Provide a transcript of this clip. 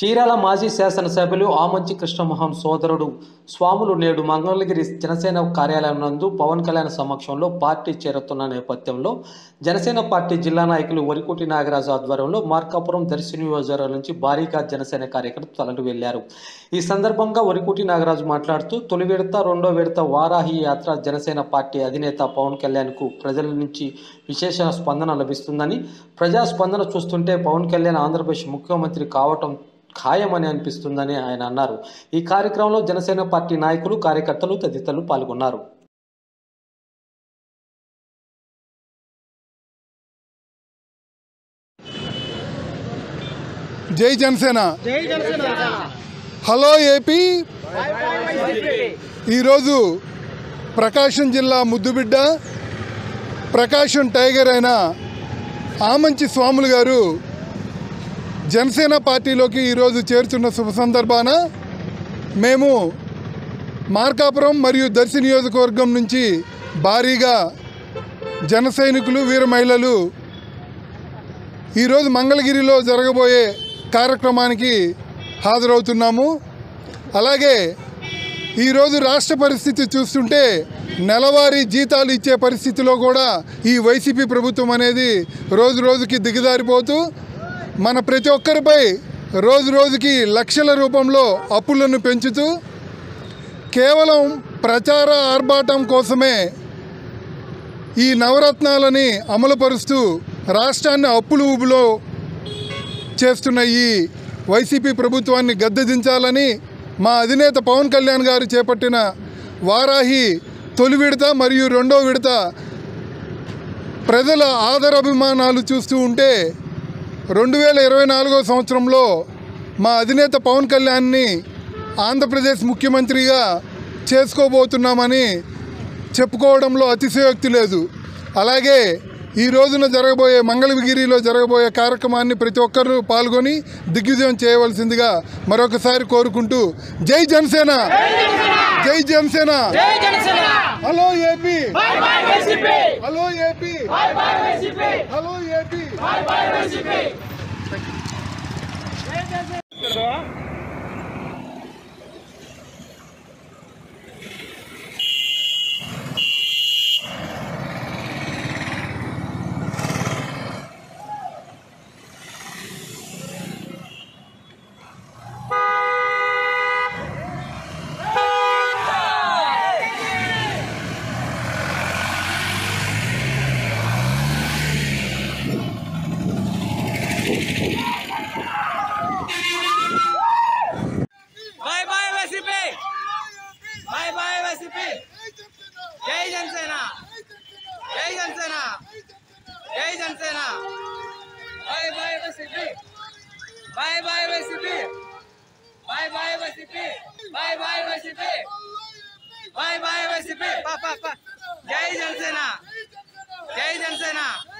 చీరాల మాజీ శాసనసభ్యులు ఆమంచి కృష్ణమోహన్ సోదరుడు స్వాములు నేడు మంగళగిరి జనసేన కార్యాలయం నందు పవన్ కళ్యాణ్ సమక్షంలో పార్టీ చేరుతున్న నేపథ్యంలో జనసేన పార్టీ జిల్లా నాయకులు వరికోటి నాగరాజు ఆధ్వర్యంలో మార్కాపురం దర్శి నియోజకవర్గం నుంచి భారీగా జనసేన కార్యకర్తలు తరలి వెళ్లారు ఈ సందర్భంగా వరికోటి నాగరాజు మాట్లాడుతూ తొలి విడత రెండో విడత వారాహి యాత్ర జనసేన పార్టీ అధినేత పవన్ కళ్యాణ్కు ప్రజల నుంచి విశేష స్పందన లభిస్తుందని ప్రజా స్పందన చూస్తుంటే పవన్ కళ్యాణ్ ఆంధ్రప్రదేశ్ ముఖ్యమంత్రి కావటం ఖాయమని అనిపిస్తుందని ఆయన అన్నారు ఈ కార్యక్రమంలో జనసేన పార్టీ నాయకులు కార్యకర్తలు తదితరులు పాల్గొన్నారు జై జనసేన హలో ఏపీ ఈరోజు ప్రకాశం జిల్లా ముద్దుబిడ్డ ప్రకాశం టైగర్ అయిన ఆమంచి స్వాములు గారు జనసేన పార్టీలోకి ఈరోజు చేరుతున్న శుభ సందర్భాన మేము మార్కాపురం మరియు దర్శి నియోజకవర్గం నుంచి భారీగా జన సైనికులు వీర మహిళలు ఈరోజు మంగళగిరిలో జరగబోయే కార్యక్రమానికి హాజరవుతున్నాము అలాగే ఈరోజు రాష్ట్ర పరిస్థితి చూస్తుంటే నెలవారీ జీతాలు ఇచ్చే పరిస్థితిలో కూడా ఈ వైసీపీ ప్రభుత్వం అనేది రోజు రోజుకి దిగజారిపోతూ మన ప్రతి ఒక్కరిపై రోజు రోజుకి లక్షల రూపంలో అప్పులను పెంచుతూ కేవలం ప్రచార ఆర్భాటం కోసమే ఈ నవరత్నాలని అమలుపరుస్తూ రాష్ట్రాన్ని అప్పులు ఊబులో చేస్తున్న ఈ వైసీపీ ప్రభుత్వాన్ని గద్దెదించాలని మా అధినేత పవన్ కళ్యాణ్ గారు చేపట్టిన వారాహి తొలి విడత మరియు రెండో విడత ప్రజల ఆదరాభిమానాలు చూస్తూ ఉంటే రెండు వేల ఇరవై నాలుగో సంవత్సరంలో మా అధినేత పవన్ కళ్యాణ్ని ఆంధ్రప్రదేశ్ ముఖ్యమంత్రిగా చేసుకోబోతున్నామని చెప్పుకోవడంలో అతిశయోక్తి లేదు అలాగే ఈ రోజున జరగబోయే మంగళగిరిలో జరగబోయే కార్యక్రమాన్ని ప్రతి ఒక్కరూ పాల్గొని దిగ్విజయం చేయవలసిందిగా మరొకసారి కోరుకుంటూ జై జనసేన జై Janasena hello AP hello AP hello AP bye bye YCP bye bye YCP జై జనసేన జై జనసేన జై Janasena bye bye YCP bye bye YCP bye bye YCP bye bye YCP bye bye YCP పా పా పా జై జనసేన జై జనసేన